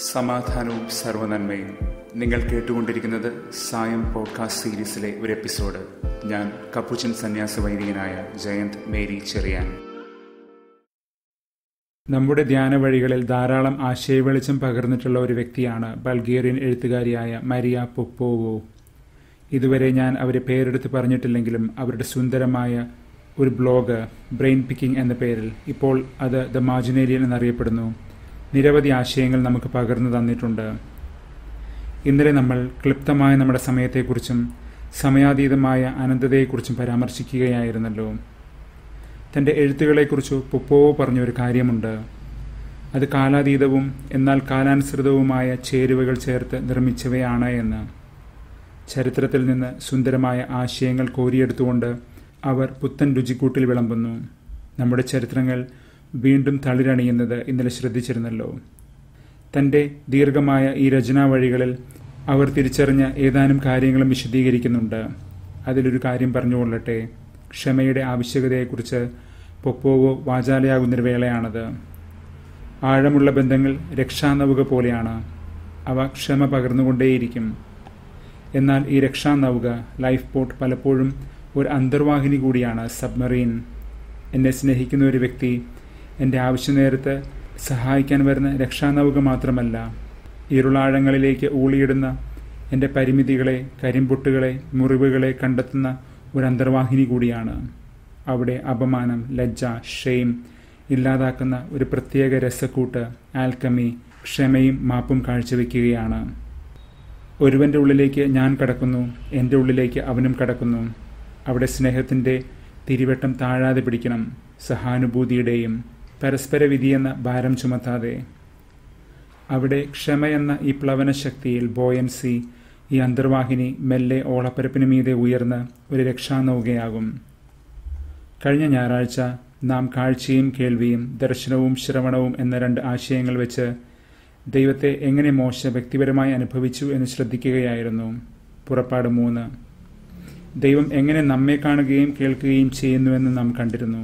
സമാധാനവും സർവനന്മയും നിങ്ങൾ കേട്ടുകൊണ്ടിരിക്കുന്നത് സായം പോഡ്കാസ്റ്റ് സീരീസിലെ ഒരു എപ്പിസോഡ് ഞാൻ കപ്പുച്ചൻ സന്യാസ വൈദികനായ ജയന്ത് മേരി ചെറിയാൻ നമ്മുടെ ധ്യാന വഴികളിൽ ധാരാളം ആശയവെളിച്ചം പകർന്നിട്ടുള്ള ഒരു വ്യക്തിയാണ് ബൾഗേറിയൻ എഴുത്തുകാരിയായ മരിയ പൊപ്പോവോ ഇതുവരെ ഞാൻ അവരെ പേരെടുത്ത് പറഞ്ഞിട്ടില്ലെങ്കിലും അവരുടെ സുന്ദരമായ ഒരു ബ്ലോഗ് ബ്രെയിൻ പിക്കിംഗ് എന്ന പേരിൽ ഇപ്പോൾ അത് ദ മാജിനേരിയൻ എന്നറിയപ്പെടുന്നു നിരവധി ആശയങ്ങൾ നമുക്ക് പകർന്നു തന്നിട്ടുണ്ട് ഇന്നലെ നമ്മൾ ക്ലിപ്തമായ നമ്മുടെ സമയത്തെക്കുറിച്ചും സമയാതീതമായ അനന്തതയെക്കുറിച്ചും പരാമർശിക്കുകയായിരുന്നല്ലോ തൻ്റെ എഴുത്തുകളെക്കുറിച്ച് പൊപ്പോവോ പറഞ്ഞൊരു കാര്യമുണ്ട് അത് കാലാതീതവും എന്നാൽ കാലാനുസൃതവുമായ ചേരുവകൾ ചേർത്ത് നിർമ്മിച്ചവയാണ് എന്ന് ചരിത്രത്തിൽ നിന്ന് സുന്ദരമായ ആശയങ്ങൾ കോരിയെടുത്തുകൊണ്ട് അവർ പുത്തൻ രുചിക്കൂട്ടിൽ വിളമ്പുന്നു നമ്മുടെ ചരിത്രങ്ങൾ വീണ്ടും തളിരണിയുന്നത് ഇന്നലെ ശ്രദ്ധിച്ചിരുന്നല്ലോ തൻ്റെ ദീർഘമായ ഈ രചനാ വഴികളിൽ അവർ തിരിച്ചറിഞ്ഞ ഏതാനും കാര്യങ്ങളും വിശദീകരിക്കുന്നുണ്ട് അതിലൊരു കാര്യം പറഞ്ഞുകൊള്ളട്ടെ ക്ഷമയുടെ ആവശ്യകതയെക്കുറിച്ച് പൊപ്പോവോ വാചാലയാകുന്നൊരു വേളയാണത് ആഴമുള്ള ബന്ധങ്ങൾ രക്ഷാനൗക പോലെയാണ് അവ ക്ഷമ പകർന്നുകൊണ്ടേയിരിക്കും എന്നാൽ ഈ രക്ഷാനൗക ലൈഫ് ബോട്ട് പലപ്പോഴും ഒരു അന്തർവാഹിനി കൂടിയാണ് സബ്മറീൻ എന്നെ സ്നേഹിക്കുന്ന ഒരു വ്യക്തി എൻ്റെ ആവശ്യനേരത്ത് സഹായിക്കാൻ വരുന്ന രക്ഷാനൗക മാത്രമല്ല ഇരുളാഴങ്ങളിലേക്ക് ഊളിയിടുന്ന എൻ്റെ പരിമിതികളെ കരിമ്പൊട്ടുകളെ മുറിവുകളെ കണ്ടെത്തുന്ന ഒരു അന്തർവാഹിനി കൂടിയാണ് അവിടെ അപമാനം ലജ്ജ ഷെയിം ഇല്ലാതാക്കുന്ന ഒരു പ്രത്യേക രസക്കൂട്ട് ആൽക്കമി ക്ഷമയും മാപ്പും കാഴ്ചവെക്കുകയാണ് ഒരുവന്റെ ഉള്ളിലേക്ക് ഞാൻ കടക്കുന്നു എൻ്റെ ഉള്ളിലേക്ക് അവനും കടക്കുന്നു അവിടെ സ്നേഹത്തിൻ്റെ തിരിവട്ടം താഴാതെ പിടിക്കണം സഹാനുഭൂതിയുടെയും പരസ്പര വിധിയെന്ന ഭാരം ചുമത്താതെ അവിടെ ക്ഷമയെന്ന ഈ പ്ലവന ശക്തിയിൽ ബോയൻസി ഈ അന്തർവാഹിനി മെല്ലെ ഓളപ്പരപ്പിന് മീതെ ഉയർന്ന് ഒരു രക്ഷാനൗകയാകും കഴിഞ്ഞ ഞായറാഴ്ച നാം കാഴ്ചയും കേൾവിയും ദർശനവും ശ്രവണവും എന്ന രണ്ട് ആശയങ്ങൾ വെച്ച് ദൈവത്തെ എങ്ങനെ മോശ വ്യക്തിപരമായി അനുഭവിച്ചു എന്ന് ശ്രദ്ധിക്കുകയായിരുന്നു പുറപ്പാട് മൂന്ന് ദൈവം എങ്ങനെ നമ്മെ കാണുകയും കേൾക്കുകയും ചെയ്യുന്നുവെന്ന് നാം കണ്ടിരുന്നു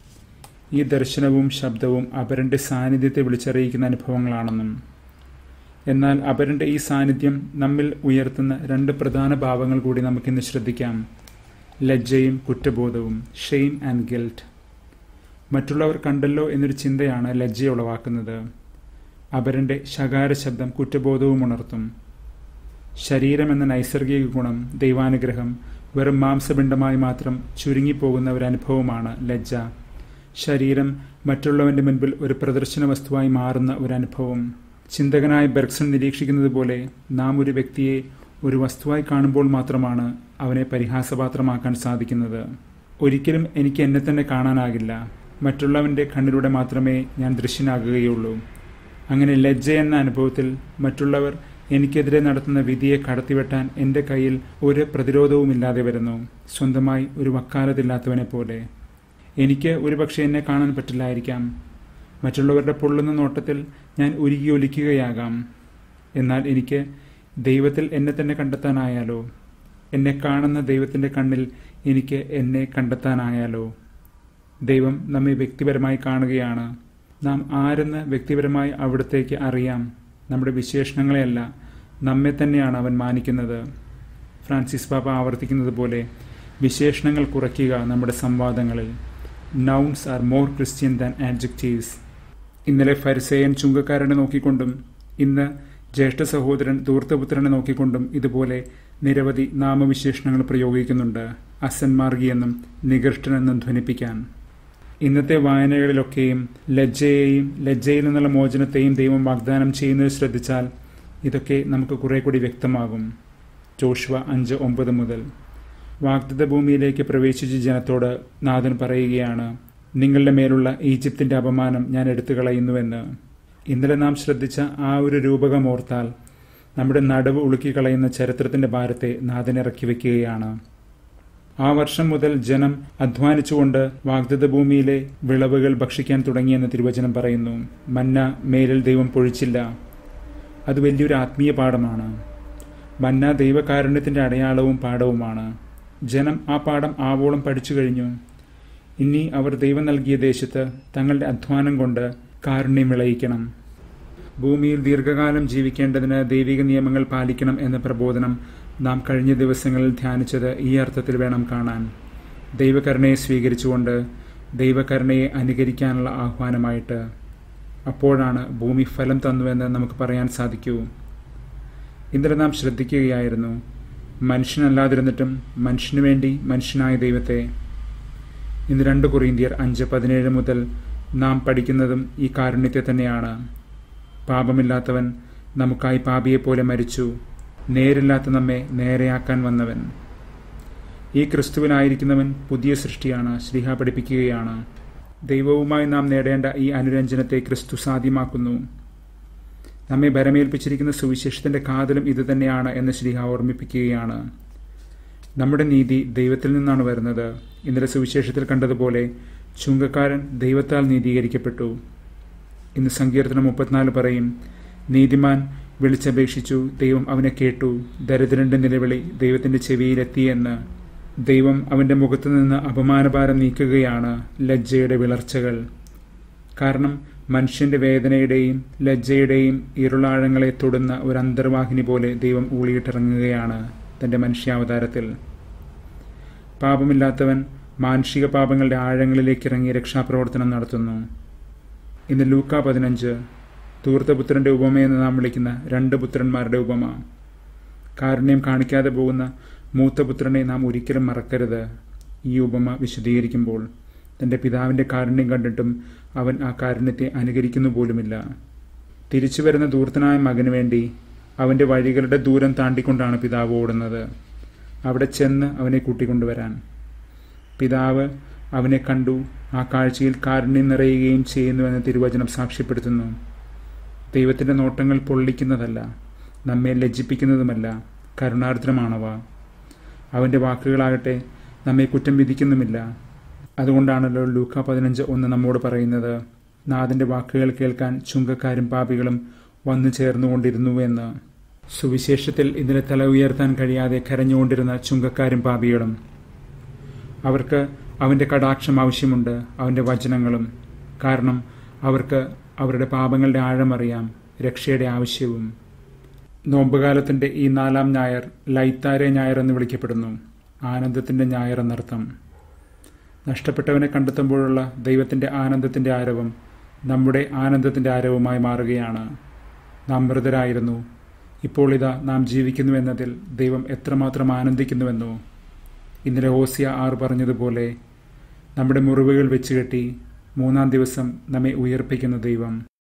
ഈ ദർശനവും ശബ്ദവും അപരന്റെ സാന്നിധ്യത്തെ വിളിച്ചറിയിക്കുന്ന അനുഭവങ്ങളാണെന്നും എന്നാൽ അപരന്റെ ഈ സാന്നിധ്യം നമ്മിൽ ഉയർത്തുന്ന രണ്ട് പ്രധാന ഭാവങ്ങൾ കൂടി നമുക്കിന്ന് ശ്രദ്ധിക്കാം ലജ്ജയും കുറ്റബോധവും ഷെയിം ആൻഡ് ഗിൽറ്റ് മറ്റുള്ളവർ കണ്ടല്ലോ എന്നൊരു ചിന്തയാണ് ലജ്ജ ഉളവാക്കുന്നത് അപരന്റെ ശകാര ശബ്ദം കുറ്റബോധവും ഉണർത്തും ശരീരം എന്ന നൈസർഗിക ഗുണം ദൈവാനുഗ്രഹം വെറും മാംസപിണ്ഡമായി മാത്രം ചുരുങ്ങിപ്പോകുന്ന ഒരു അനുഭവമാണ് ലജ്ജ ശരീരം മറ്റുള്ളവന്റെ മുൻപിൽ ഒരു പ്രദർശന വസ്തുവായി മാറുന്ന ഒരു അനുഭവം ചിന്തകനായ ബെർഗ്സൺ നിരീക്ഷിക്കുന്നത് പോലെ നാം ഒരു വ്യക്തിയെ ഒരു വസ്തുവായി കാണുമ്പോൾ മാത്രമാണ് അവനെ പരിഹാസപാത്രമാക്കാൻ സാധിക്കുന്നത് ഒരിക്കലും എനിക്ക് എന്നെ തന്നെ കാണാനാകില്ല മറ്റുള്ളവന്റെ കണ്ണിലൂടെ മാത്രമേ ഞാൻ ദൃശ്യനാകുകയുള്ളൂ അങ്ങനെ ലജ്ജ എന്ന അനുഭവത്തിൽ മറ്റുള്ളവർ എനിക്കെതിരെ നടത്തുന്ന വിധിയെ കടത്തിവെട്ടാൻ എൻ്റെ കയ്യിൽ ഒരു പ്രതിരോധവുമില്ലാതെ വരുന്നു സ്വന്തമായി ഒരു വക്കാലത്തില്ലാത്തവനെ പോലെ എനിക്ക് ഒരുപക്ഷെ എന്നെ കാണാൻ പറ്റില്ലായിരിക്കാം മറ്റുള്ളവരുടെ പൊള്ളുന്ന നോട്ടത്തിൽ ഞാൻ ഉരുകി ഒലിക്കുകയാകാം എന്നാൽ എനിക്ക് ദൈവത്തിൽ എന്നെ തന്നെ കണ്ടെത്താനായാലോ എന്നെ കാണുന്ന ദൈവത്തിൻ്റെ കണ്ണിൽ എനിക്ക് എന്നെ കണ്ടെത്താനായാലോ ദൈവം നമ്മെ വ്യക്തിപരമായി കാണുകയാണ് നാം ആരെന്ന് വ്യക്തിപരമായി അവിടത്തേക്ക് അറിയാം നമ്മുടെ വിശേഷണങ്ങളെയല്ല നമ്മെ തന്നെയാണ് അവൻ മാനിക്കുന്നത് ഫ്രാൻസിസ് പാപ്പ ആവർത്തിക്കുന്നത് പോലെ വിശേഷണങ്ങൾ കുറയ്ക്കുക നമ്മുടെ സംവാദങ്ങളിൽ nouns are more Christian than adjectives ഇന്നലെ ഫരിസേയൻ ചുങ്കക്കാരനെ നോക്കിക്കൊണ്ടും ഇന്ന് ജ്യേഷ്ഠ സഹോദരൻ ധൂർത്തപുത്രനെ നോക്കിക്കൊണ്ടും ഇതുപോലെ നിരവധി നാമവിശേഷണങ്ങൾ പ്രയോഗിക്കുന്നുണ്ട് അസന്മാർഗിയെന്നും നികൃഷ്ടനെന്നും ധ്വനിപ്പിക്കാൻ ഇന്നത്തെ വായനകളിലൊക്കെയും ലജ്ജയെയും ലജ്ജയിൽ നിന്നുള്ള മോചനത്തെയും ദൈവം വാഗ്ദാനം ചെയ്യുന്നത് ശ്രദ്ധിച്ചാൽ ഇതൊക്കെ നമുക്ക് കുറെ കൂടി വ്യക്തമാകും ജോഷുവ അഞ്ച് ഒമ്പത് മുതൽ വാഗ്ദത്ത ഭൂമിയിലേക്ക് പ്രവേശിച്ച ജനത്തോട് നാഥൻ പറയുകയാണ് നിങ്ങളുടെ മേലുള്ള ഈജിപ്തിന്റെ അപമാനം ഞാൻ എടുത്തു കളയുന്നുവെന്ന് ഇന്നലെ നാം ശ്രദ്ധിച്ച ആ ഒരു രൂപകം ഓർത്താൽ നമ്മുടെ നടുവ് ഉളുക്കിക്കളയുന്ന ചരിത്രത്തിന്റെ ഭാരത്തെ നാഥൻ ഇറക്കി വയ്ക്കുകയാണ് ആ വർഷം മുതൽ ജനം അധ്വാനിച്ചുകൊണ്ട് വാഗ്ദത്ത ഭൂമിയിലെ വിളവുകൾ ഭക്ഷിക്കാൻ തുടങ്ങിയെന്ന് തിരുവചനം പറയുന്നു മന്ന മേലിൽ ദൈവം പൊഴിച്ചില്ല അത് വലിയൊരു ആത്മീയ പാഠമാണ് മന്ന ദൈവകാരുണ്യത്തിന്റെ അടയാളവും പാഠവുമാണ് ജനം ആ പാഠം ആവോളം പഠിച്ചു കഴിഞ്ഞു ഇനി അവർ ദൈവം നൽകിയ ദേശത്ത് തങ്ങളുടെ അധ്വാനം കൊണ്ട് കാരുണ്യം വിളയിക്കണം ഭൂമിയിൽ ദീർഘകാലം ജീവിക്കേണ്ടതിന് ദൈവിക നിയമങ്ങൾ പാലിക്കണം എന്ന പ്രബോധനം നാം കഴിഞ്ഞ ദിവസങ്ങളിൽ ധ്യാനിച്ചത് ഈ അർത്ഥത്തിൽ വേണം കാണാൻ ദൈവകരുണയെ സ്വീകരിച്ചുകൊണ്ട് ദൈവകരുണയെ അനുകരിക്കാനുള്ള ആഹ്വാനമായിട്ട് അപ്പോഴാണ് ഭൂമി ഫലം തന്നുവെന്ന് നമുക്ക് പറയാൻ സാധിക്കൂ ഇന്നലെ നാം ശ്രദ്ധിക്കുകയായിരുന്നു മനുഷ്യനല്ലാതിരുന്നിട്ടും മനുഷ്യനു വേണ്ടി മനുഷ്യനായ ദൈവത്തെ ഇന്ന് രണ്ട് കൊറിയന്തിയർ അഞ്ച് പതിനേഴ് മുതൽ നാം പഠിക്കുന്നതും ഈ കാരുണ്യത്തെ തന്നെയാണ് പാപമില്ലാത്തവൻ നമുക്കായി പാപിയെപ്പോലെ മരിച്ചു നേരില്ലാത്ത നമ്മെ നേരെയാക്കാൻ വന്നവൻ ഈ ക്രിസ്തുവിനായിരിക്കുന്നവൻ പുതിയ സൃഷ്ടിയാണ് ശ്രീഹ പഠിപ്പിക്കുകയാണ് ദൈവവുമായി നാം നേടേണ്ട ഈ അനുരഞ്ജനത്തെ ക്രിസ്തു സാധ്യമാക്കുന്നു നമ്മെ ബരമേൽപ്പിച്ചിരിക്കുന്ന സുവിശേഷത്തിന്റെ കാതലും ഇതുതന്നെയാണ് എന്ന് ശ്രീഹ ഓർമ്മിപ്പിക്കുകയാണ് നമ്മുടെ നീതി ദൈവത്തിൽ നിന്നാണ് വരുന്നത് ഇന്നലെ സുവിശേഷത്തിൽ കണ്ടതുപോലെ ചുങ്കക്കാരൻ ദൈവത്താൽ നീതീകരിക്കപ്പെട്ടു ഇന്ന് സങ്കീർത്തനം മുപ്പത്തിനാല് പറയും നീതിമാൻ വിളിച്ചപേക്ഷിച്ചു ദൈവം അവനെ കേട്ടു ദരിദ്രന്റെ നിലവിളി ദൈവത്തിന്റെ ചെവിയിലെത്തിയെന്ന് ദൈവം അവന്റെ മുഖത്തു നിന്ന് അപമാനഭാരം നീക്കുകയാണ് ലജ്ജയുടെ വിളർച്ചകൾ കാരണം മനുഷ്യന്റെ വേദനയുടെയും ലജ്ജയുടെയും ഇരുളാഴങ്ങളെ തൊടുന്ന ഒരു അന്തർവാഹിനി പോലെ ദൈവം ഊളിയിട്ടിറങ്ങുകയാണ് തന്റെ മനുഷ്യാവതാരത്തിൽ പാപമില്ലാത്തവൻ മാനുഷിക പാപങ്ങളുടെ ആഴങ്ങളിലേക്ക് ഇറങ്ങി രക്ഷാപ്രവർത്തനം നടത്തുന്നു ഇന്ന് ലൂക്ക പതിനഞ്ച് തൂർത്തപുത്രന്റെ ഉപമയെന്ന് നാം വിളിക്കുന്ന രണ്ട് പുത്രന്മാരുടെ ഉപമ കാരുണ്യം കാണിക്കാതെ പോകുന്ന മൂത്തപുത്രനെ നാം ഒരിക്കലും മറക്കരുത് ഈ ഉപമ വിശദീകരിക്കുമ്പോൾ തന്റെ പിതാവിന്റെ കാരുണ്യം കണ്ടിട്ടും അവൻ ആ കാരുണ്യത്തെ അനുകരിക്കുന്നു പോലുമില്ല തിരിച്ചു വരുന്ന ദൂർത്തനായ മകന് വേണ്ടി അവന്റെ വഴികളുടെ ദൂരം താണ്ടിക്കൊണ്ടാണ് പിതാവ് ഓടുന്നത് അവിടെ ചെന്ന് അവനെ കൂട്ടിക്കൊണ്ടുവരാൻ പിതാവ് അവനെ കണ്ടു ആ കാഴ്ചയിൽ കാരുണ്യം നിറയുകയും ചെയ്യുന്നുവെന്ന് തിരുവചനം സാക്ഷ്യപ്പെടുത്തുന്നു ദൈവത്തിന്റെ നോട്ടങ്ങൾ പൊള്ളിക്കുന്നതല്ല നമ്മെ ലജ്ജിപ്പിക്കുന്നതുമല്ല കരുണാർദ്രമാണവ അവന്റെ വാക്കുകളാകട്ടെ നമ്മെ കുറ്റം വിധിക്കുന്നുമില്ല അതുകൊണ്ടാണല്ലോ ലൂക്ക പതിനഞ്ച് ഒന്ന് നമ്മോട് പറയുന്നത് നാഥന്റെ വാക്കുകൾ കേൾക്കാൻ ചുങ്കക്കാരും പാപികളും വന്നു ചേർന്നുകൊണ്ടിരുന്നു എന്ന് സുവിശേഷത്തിൽ ഇതിനെ തല ഉയർത്താൻ കഴിയാതെ കരഞ്ഞുകൊണ്ടിരുന്ന ചുങ്കക്കാരും പാപികളും അവർക്ക് അവന്റെ കടാക്ഷം ആവശ്യമുണ്ട് അവന്റെ വചനങ്ങളും കാരണം അവർക്ക് അവരുടെ പാപങ്ങളുടെ ആഴമറിയാം രക്ഷയുടെ ആവശ്യവും നോമ്പുകാലത്തിന്റെ ഈ നാലാം ഞായർ ലൈത്താരെ ഞായർ എന്ന് വിളിക്കപ്പെടുന്നു ആനന്ദത്തിന്റെ ഞായർ എന്നർത്ഥം നഷ്ടപ്പെട്ടവനെ കണ്ടെത്തുമ്പോഴുള്ള ദൈവത്തിന്റെ ആനന്ദത്തിന്റെ ആരവം നമ്മുടെ ആനന്ദത്തിന്റെ ആരവമായി മാറുകയാണ് നാം മൃതരായിരുന്നു ഇപ്പോൾ ഇതാ നാം ജീവിക്കുന്നുവെന്നതിൽ ദൈവം എത്രമാത്രം ആനന്ദിക്കുന്നുവെന്നോ ഇന്നലെ ഓസിയ ആറ് പറഞ്ഞതുപോലെ നമ്മുടെ മുറിവുകൾ വെച്ചുകെട്ടി മൂന്നാം ദിവസം നമ്മെ ഉയർപ്പിക്കുന്ന ദൈവം